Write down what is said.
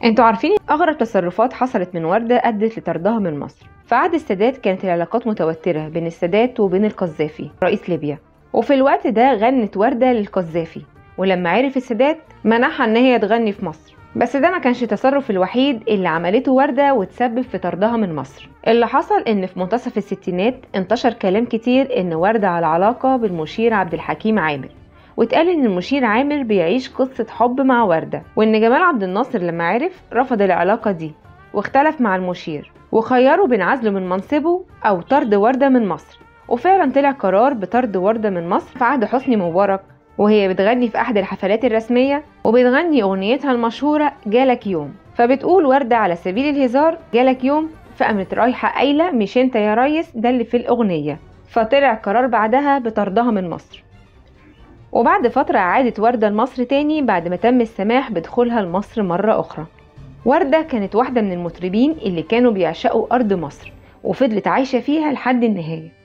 انتوا عارفين اغرب تصرفات حصلت من وردة ادت لطردها من مصر في عهد السادات كانت العلاقات متوترة بين السادات وبين القذافي رئيس ليبيا وفي الوقت ده غنت وردة للقذافي ولما عرف السادات منحها ان هي تغني في مصر بس ده ما كانش التصرف الوحيد اللي عملته وردة وتسبب في طردها من مصر اللي حصل ان في منتصف الستينات انتشر كلام كتير ان وردة على علاقة بالمشير عبد الحكيم عامر واتقال ان المشير عامر بيعيش قصة حب مع وردة وان جمال عبد الناصر لما عرف رفض العلاقة دي واختلف مع المشير وخيروا بين عزله من منصبه او طرد وردة من مصر وفعلا طلع قرار بطرد وردة من مصر في عهد حسني مبارك وهي بتغني في أحد الحفلات الرسمية وبتغني أغنيتها المشهورة جالك يوم فبتقول وردة على سبيل الهزار جالك يوم فقامت رايحة قايلة مش انت يا ريس ده اللي في الأغنية فطلع قرار بعدها بطردها من مصر وبعد فترة عادت وردة لمصر تاني بعد ما تم السماح بدخولها لمصر مرة أخرى وردة كانت واحدة من المطربين اللي كانوا بيعشقوا أرض مصر وفضلت عايشة فيها لحد النهاية